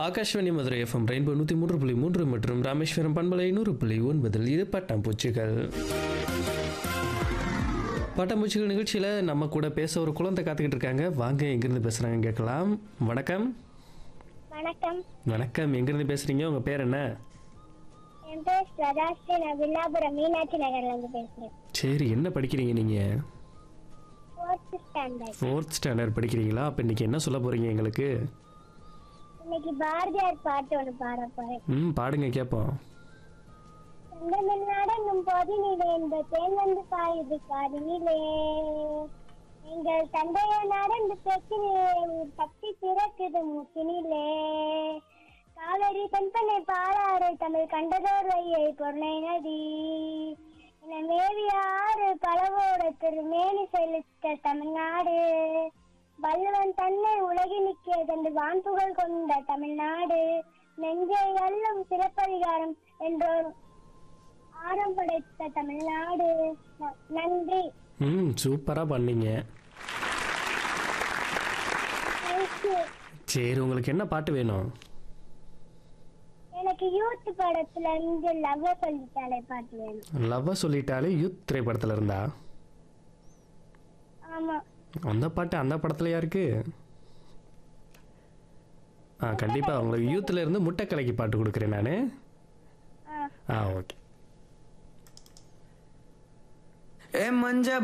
Akashvani Madurai FM rainbow நூற்றி மூன்று புள்ளி மூன்று மற்றும் ராமேஸ்வரம் பண்பலை நூறு புள்ளி ஒன்பதில் இது பட்டாம்பூச்சிகள் பட்டாம்பூச்சிகள் நிகழ்ச்சியில் நம்ம கூட பேச ஒரு குழந்தை காத்துக்கிட்டு இருக்காங்க வாங்க எங்கேருந்து பேசுகிறாங்க கேட்கலாம் வணக்கம் வணக்கம் வணக்கம் எங்கேருந்து பேசுகிறீங்க உங்கள் பேர் என்ன என் பேர் ஸ்ரதாஸ்ரீ நான் வில்லாபுரம் மீனாட்சி நகர்ல இருந்து பேசுறேன் சரி என்ன படிக்கிறீங்க நீங்கள் ஃபோர்த் ஸ்டாண்டர்ட் ஃபோர்த் ஸ்டாண்டர்ட் படிக்கிறீங்களா அப்போ இன்றைக்கி என்ன சொல்ல போகிறீங்க எங்களுக்கு இன்னைக்கு பாரதியார் பாட்டு ஒன்று பாட போறேன் ம் பாடுங்க கேட்போம் செந்தமிழ்நாடென்னும் பொதினிலே இந்த தேன் வந்து பாயுது காதினிலே எங்கள் தந்தைய நடந்து தெற்கிலே ஊர் தப்பி பிறக்குது மூக்கினிலே காவேரி தென்பனை பாலாறு தமிழ் கண்டதோர் வையை பொருணை நதி என மேவிய ஆறு பலவோட திருமேனி செலுத்த தமிழ்நாடு வல்லவன் தன்னை உலகினிக்கே தந்து வான்புகழ் கொண்ட தமிழ்நாடு நெஞ்சை அள்ளும் சிறப்பதிகாரம் என்றோர் ஆரம் படைத்த தமிழ்நாடு ந- நன்றி ம் சூப்பராக பண்ணீங்க தேங்க்யூ சரி உங்களுக்கு என்ன பாட்டு வேணும் எனக்கு யூத் படத்துல இருந்து லவ் சொல்லிட்டாலே பாட்டு வேணும் லவ்வை சொல்லிட்டாலே யூத் திரைப்படத்தில் இருந்தா ஆமா அந்த பாட்டு அந்த படத்துலையா இருக்கு ஆ கண்டிப்பாக உங்களுக்கு யூத்தில் இருந்து முட்டைக்கலைக்கு பாட்டு கொடுக்குறேன் நான் ஆ ஆ ஓகே ஏ மஞ்ச